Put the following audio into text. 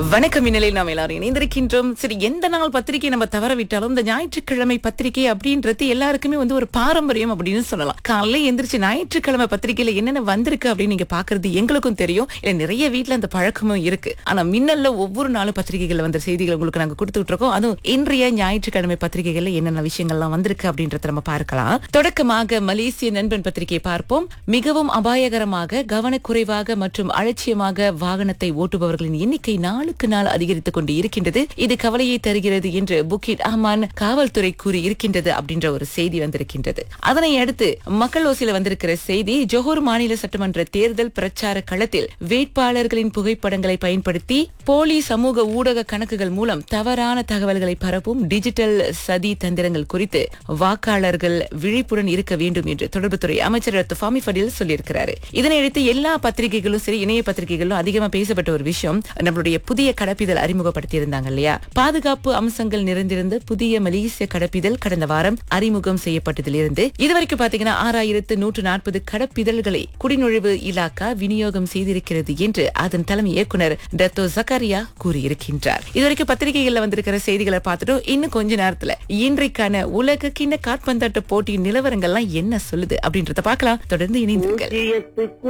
வணக்கம் இந்நிலையில் நாம் எல்லாரும் இணைந்திருக்கின்றோம் சரி எந்த நாள் பத்திரிகை நம்ம தவற விட்டாலும் இந்த ஞாயிற்றுக்கிழமை பத்திரிகை அப்படின்றது எல்லாருக்குமே வந்து ஒரு பாரம்பரியம் அப்படின்னு சொல்லலாம் காலையில எந்திரிச்சு ஞாயிற்றுக்கிழமை பத்திரிகையில என்னென்ன வந்திருக்கு அப்படின்னு நீங்க பாக்குறது எங்களுக்கும் தெரியும் இல்ல நிறைய வீட்ல அந்த பழக்கமும் இருக்கு ஆனா மின்னல்ல ஒவ்வொரு நாளும் பத்திரிகைகள் வந்த செய்திகள் உங்களுக்கு நாங்க கொடுத்துட்டு இருக்கோம் அதுவும் இன்றைய ஞாயிற்றுக்கிழமை பத்திரிகைகள்ல என்னென்ன விஷயங்கள்லாம் வந்திருக்கு அப்படின்றத நம்ம பார்க்கலாம் தொடக்கமாக மலேசிய நண்பன் பத்திரிகையை பார்ப்போம் மிகவும் அபாயகரமாக கவனக்குறைவாக மற்றும் அலட்சியமாக வாகனத்தை ஓட்டுபவர்களின் எண்ணிக்கை நாளுக்கு நாள் அதிகரித்துக் கொண்டு இருக்கின்றது இது கவலையை தருகிறது என்று புக்கிட் அஹ்மான் காவல்துறை கூறி இருக்கின்றது அப்படின்ற ஒரு செய்தி வந்திருக்கின்றது அதனை அடுத்து மக்கள் ஓசில வந்திருக்கிற செய்தி ஜோஹர் மாநில சட்டமன்ற தேர்தல் பிரச்சார களத்தில் வேட்பாளர்களின் புகைப்படங்களை பயன்படுத்தி போலி சமூக ஊடக கணக்குகள் மூலம் தவறான தகவல்களை பரப்பும் டிஜிட்டல் சதி தந்திரங்கள் குறித்து வாக்காளர்கள் விழிப்புடன் இருக்க வேண்டும் என்று தொடர்புத்துறை அமைச்சர் துஃபாமி ஃபடில் சொல்லியிருக்கிறாரு இதனையடுத்து எல்லா பத்திரிகைகளும் சரி இணைய பத்திரிகைகளும் அதிகமா பேசப்பட்ட ஒரு விஷயம் நம்மளுடைய புதிய கடப்பிதழ் அறிமுகப்படுத்தி இருந்தாங்க இல்லையா பாதுகாப்பு அம்சங்கள் நிறைந்திருந்த புதிய மலேசிய கடப்பிதழ் கடந்த வாரம் அறிமுகம் செய்யப்பட்டதிலிருந்து இதுவரைக்கும் பாத்தீங்கன்னா ஆறாயிரத்து நூற்று நாற்பது கடப்பிதழ்களை குடிநுழைவு இலாக்கா விநியோகம் செய்திருக்கிறது என்று அதன் தலைமை இயக்குனர் டத்தோ ஜக்காரியா கூறியிருக்கின்றார் இதுவரைக்கும் பத்திரிகைகள்ல வந்திருக்கிற செய்திகளை பார்த்துட்டோம் இன்னும் கொஞ்ச நேரத்துல இன்றைக்கான உலக கிண்ண காற்பந்தாட்ட போட்டியின் நிலவரங்கள்லாம் என்ன சொல்லுது அப்படின்றத பார்க்கலாம் தொடர்ந்து இணைந்திருங்கள் பூஜ்ஜியத்துக்கு